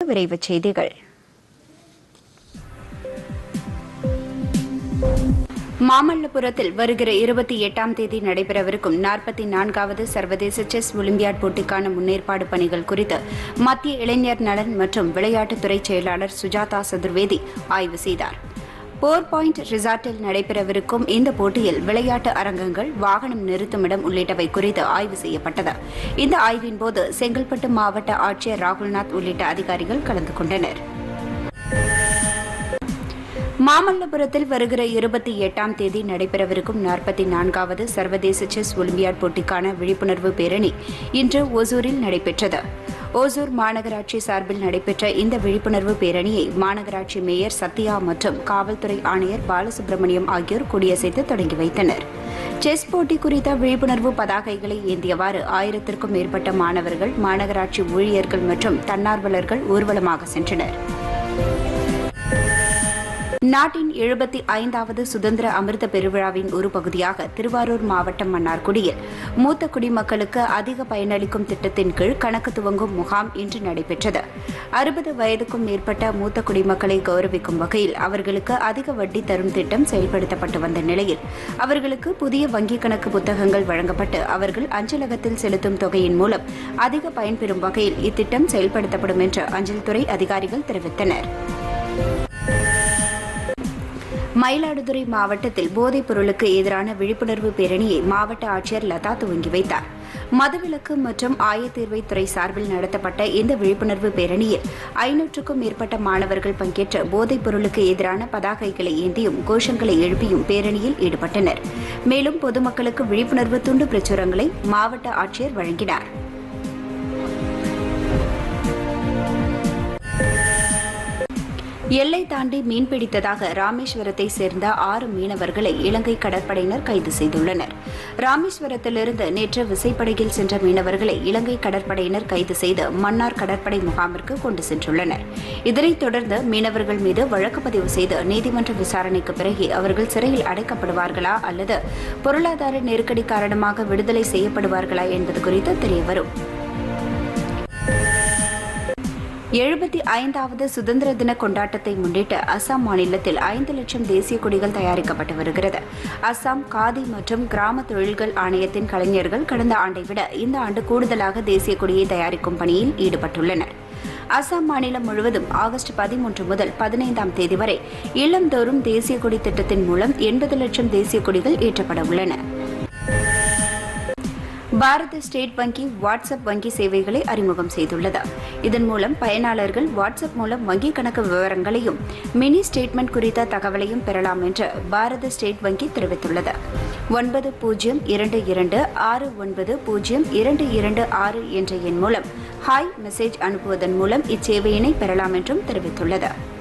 விரைவுச் செய்திகள் மாமல்லபுரத்தில் வருகிற இருபத்தி எட்டாம் தேதி நடைபெறவிருக்கும் நாற்பத்தி நான்காவது சர்வதேச செஸ் ஒலிம்பியாட் போட்டிக்கான முன்னேற்பாடு பணிகள் குறித்து மத்திய இளைஞர் நலன் மற்றும் விளையாட்டுத்துறை செயலாளர் சுஜாதா சதுர்வேதி ஆய்வு செய்தார் போர் பாயிண்ட் ரிசார்ட்டில் நடைபெறவிருக்கும் இந்த போட்டியில் விளையாட்டு அரங்கங்கள் வாகனம் நிறுத்துமிடம் உள்ளிட்டவை குறித்து ஆய்வு செய்யப்பட்டது இந்த ஆய்வின் போது செங்கல்பட்டு மாவட்ட ஆட்சியர் ராகுல்நாத் உள்ளிட்ட அதிகாரிகள் கலந்து கொண்டனர் மாமல்லபுரத்தில் வருகிற இருபத்தி எட்டாம் தேதி நடைபெறவிருக்கும் நாற்பத்தி நான்காவது சர்வதேச செஸ் ஒலிம்பியாட் போட்டிக்கான விழிப்புணர்வு பேரணி இன்று ஒசூரில் நடைபெற்றது ஓசூர் மாநகராட்சி சார்பில் நடைபெற்ற இந்த விழிப்புணர்வு பேரணியை மாநகராட்சி மேயர் சத்யா மற்றும் காவல்துறை ஆணையர் பாலசுப்ரமணியம் ஆகியோர் கொடியசைத்து தொடங்கி வைத்தனர் செஸ் போட்டி குறித்த விழிப்புணர்வு பதாகைகளை ஏந்தியவாறு ஆயிரத்திற்கும் மேற்பட்ட மாணவர்கள் மாநகராட்சி ஊழியர்கள் மற்றும் தன்னார்வலர்கள் ஊர்வலமாக சென்றனர் நாட்டின் எழுபத்தி ஐந்தாவது சுதந்திர அமிர்த பெருவிழாவின் ஒரு பகுதியாக திருவாரூர் மாவட்டம் மன்னார்குடியில் மூத்த குடிமக்களுக்கு அதிக பயனளிக்கும் திட்டத்தின் கீழ் கணக்கு துவங்கும் முகாம் இன்று நடைபெற்றது அறுபது வயதுக்கும் மேற்பட்ட மூத்த குடிமக்களை கௌரவிக்கும் வகையில் அவர்களுக்கு அதிக வட்டி தரும் திட்டம் செயல்படுத்தப்பட்டு வந்த நிலையில் அவர்களுக்கு புதிய வங்கிக் கணக்கு புத்தகங்கள் வழங்கப்பட்டு அவர்கள் அஞ்சலகத்தில் செலுத்தும் தொகையின் மூலம் அதிக பயன்பெறும் வகையில் இத்திட்டம் செயல்படுத்தப்படும் என்று அஞ்சல் துறை அதிகாரிகள் தெரிவித்தனர் மயிலாடுதுறை மாவட்டத்தில் போதைப் பொருளுக்கு எதிரான விழிப்புணர்வு பேரணியை மாவட்ட ஆட்சியர் லதா துவங்கி வைத்தார் மதுவிலக்கு மற்றும் ஆயத்தீர்வை துறை சார்பில் நடத்தப்பட்ட இந்த விழிப்புணர்வு பேரணியில் ஐநூற்றுக்கும் மேற்பட்ட மாணவர்கள் பங்கேற்ற போதைப் பொருளுக்கு எதிரான பதாகைகளை ஏந்தியும் கோஷங்களை எழுப்பியும் பேரணியில் ஈடுபட்டனர் மேலும் பொதுமக்களுக்கு விழிப்புணர்வு துண்டு பிரச்சுரங்களை மாவட்ட ஆட்சியர் வழங்கினார் எல்லை தாண்டி மீன்பிடித்ததாக ராமேஸ்வரத்தை சேர்ந்த ஆறு மீனவர்களை இலங்கை கடற்படையினர் கைது செய்துள்ளனர் ராமேஸ்வரத்திலிருந்து நேற்று விசைப்படகில் சென்ற மீனவர்களை இலங்கை கடற்படையினர் கைது செய்து மன்னார் கடற்படை முகாமிற்கு கொண்டு சென்றுள்ளனர் இதனைத் தொடர்ந்து மீனவர்கள் மீது வழக்கு பதிவு செய்து நீதிமன்ற விசாரணைக்கு பிறகு அவர்கள் சிறையில் அடைக்கப்படுவார்களா அல்லது பொருளாதார நெருக்கடி காரணமாக விடுதலை செய்யப்படுவார்களா என்பது குறித்து தெரியவரும் எழுபத்தி ஐந்தாவது சுதந்திர தின கொண்டாட்டத்தை முன்னிட்டு அசாம் மாநிலத்தில் ஐந்து லட்சம் தேசிய கொடிகள் தயாரிக்கப்பட்டு வருகிறது அசாம் காதி மற்றும் கிராம தொழில்கள் ஆணையத்தின் கலைஞர்கள் கடந்த ஆண்டை விட இந்த ஆண்டு கூடுதலாக தேசிய கொடியை தயாரிக்கும் பணியில் ஈடுபட்டுள்ளனர் அசாம் மாநிலம் முழுவதும் ஆகஸ்ட் பதிமூன்று முதல் பதினைந்தாம் தேதி வரை இல்லந்தோறும் தேசிய கொடி திட்டத்தின் மூலம் எண்பது லட்சம் தேசிய கொடிகள் ஏற்றப்பட உள்ளன பாரத ஸ்டேட் வங்கி வாட்ஸ்அப் வங்கி சேவைகளை அறிமுகம் செய்துள்ளது இதன் மூலம் பயனாளர்கள் வாட்ஸ்அப் மூலம் வங்கிக் கணக்கு விவரங்களையும் மினி ஸ்டேட்மெண்ட் குறித்த தகவலையும் பெறலாம் என்று பாரத ஸ்டேட் வங்கி தெரிவித்துள்ளது ஒன்பது பூஜ்ஜியம் இரண்டு இரண்டு ஆறு ஒன்பது பூஜ்ஜியம் இரண்டு இரண்டு ஆறு என்ற எண் மூலம் ஹாய் மெசேஜ் அனுப்புவதன் மூலம் இச்சேவையினை பெறலாம் என்றும் தெரிவித்துள்ளது